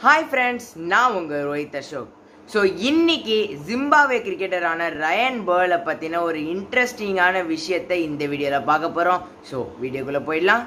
hi friends நான் உங்க Rohit Ashok so இன்னைக்கு ஜிம்பாவே கிரிக்கெட்டரான ரயன் பேர்லை பற்றின ஒரு இன்ட்ரெஸ்டிங்கான விஷயத்தை இந்த வீடியோவில் பார்க்க போகிறோம் ஸோ வீடியோக்குள்ளே போயிடலாம்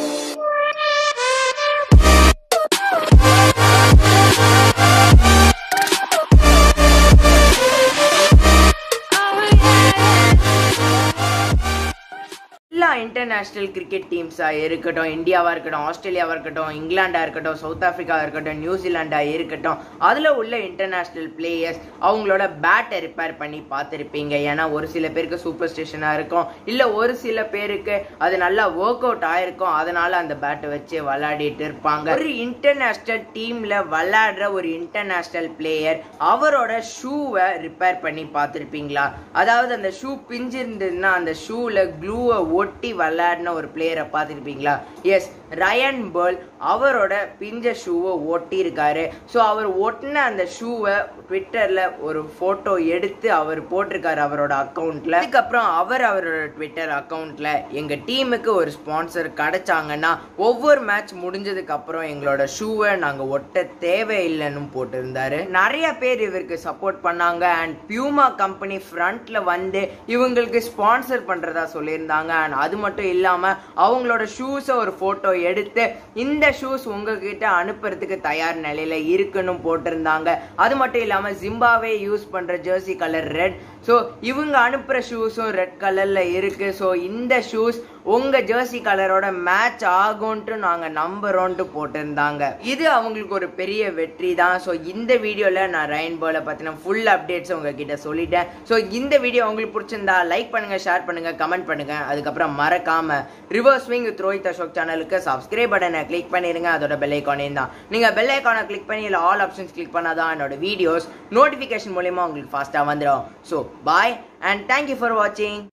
எல்லா இன்டர்நேஷ்னல் கிரிக்கெட் டீம்ஸாக இருக்கட்டும் இந்தியாவாக இருக்கட்டும் ஆஸ்திரேலியாவாக இருக்கட்டும் இங்கிலாண்டாக இருக்கட்டும் சவுத் ஆஃப்ரிக்காவாக இருக்கட்டும் நியூசிலாண்டாக இருக்கட்டும் அதில் உள்ள இன்டர்நேஷ்னல் பிளேயர்ஸ் அவங்களோட பேட்டை ரிப்பேர் பண்ணி பார்த்துருப்பீங்க ஏன்னா ஒரு சில பேருக்கு சூப்பர் ஸ்டேஷனாக இருக்கும் இல்லை ஒரு சில பேருக்கு அது நல்லா ஒர்க் அவுட் ஆயிருக்கும் அதனால அந்த பேட்டை வச்சு விளையாடிட்டு இருப்பாங்க ஒரு இன்டர்நேஷ்னல் டீமில் விளையாடுற ஒரு இன்டர்நேஷ்னல் பிளேயர் அவரோட ஷூவை ரிப்பேர் பண்ணி பார்த்துருப்பீங்களா அதாவது அந்த ஷூ பிஞ்சிருந்ததுன்னா அந்த ஷூவில் க்ளூவை ஒட்டி விளையாடின ஒரு பிளேயரை பார்த்துருப்பீங்களா எஸ் ரயன் பேர்ல் அவரோட பிஞ்ச ஷூவை ஒட்டி இருக்காரு ஸோ அவர் ஒட்டின அந்த ஷூவை ட்விட்டரில் ஒரு ஃபோட்டோ எடுத்து அவர் போட்டிருக்காரு அவரோட அக்கௌண்ட்டில் அதுக்கப்புறம் அவர் அவரோட ட்விட்டர் அக்கௌண்ட்டில் எங்கள் டீமுக்கு ஒரு ஸ்பான்சர் கிடைச்சாங்கன்னா ஒவ்வொரு மேட்ச் முடிஞ்சதுக்கு அப்புறம் எங்களோட ஷூவை நாங்கள் ஒட்ட தேவையில்லைன்னு போட்டிருந்தாரு நிறைய பேர் இவருக்கு சப்போர்ட் பண்ணாங்க அண்ட் பியூமா கம்பெனி ஃப்ரண்ட்ல வந்து இவங்களுக்கு ஸ்பான்சர் பண்ணுறதா சொல்லியிருந்தாங்க அண்ட் அது மட்டும் இல்லாமல் அவங்களோட ஷூஸை ஒரு ஃபோட்டோ எடுத்து இந்த ஷூஸ் உங்ககிட்ட அனுப்புறதுக்கு தயார் நிலையில இருக்குன்னு போட்டிருந்தாங்க அது மட்டும் இல்லாமல் ஜிம்பாவே யூஸ் பண்ணுற ஜெர்சி கலர் ரெட் ஸோ இவங்க அனுப்புகிற ஷூஸும் ரெட் கலரில் இருக்கு ஸோ இந்த ஷூஸ் உங்க ஜெர்சி கலரோட மேட்ச் ஆகும்ட்டு நாங்க நம்புறோம்ட்டு போட்டிருந்தாங்க இது அவங்களுக்கு ஒரு பெரிய வெற்றி தான் ஸோ இந்த வீடியோல நான் ரெயின்போல பத்தின ஃபுல் அப்டேட்ஸ் உங்ககிட்ட சொல்லிட்டேன் ஸோ இந்த வீடியோ உங்களுக்கு பிடிச்சிருந்தா லைக் பண்ணுங்க ஷேர் பண்ணுங்க கமெண்ட் பண்ணுங்க அதுக்கப்புறம் மறக்காம reverse swing with Rohit Ashok சேனலுக்கு சப்ஸ்கிரைப் பட்டனை கிளிக் பண்ணிருங்க அதோட பெல் ஐக்கானையும் தான் நீங்க பெல் ஐக்கானை கிளிக் பண்ணி இல்லை ஆல் ஆப்ஷன்ஸ் கிளிக் பண்ணாதான் என்னோட வீடியோஸ் நோட்டிஃபிகேஷன் மூலியமா உங்களுக்கு ஃபாஸ்ட்டாக வந்துடும் so bye and thank you for வாட்சிங்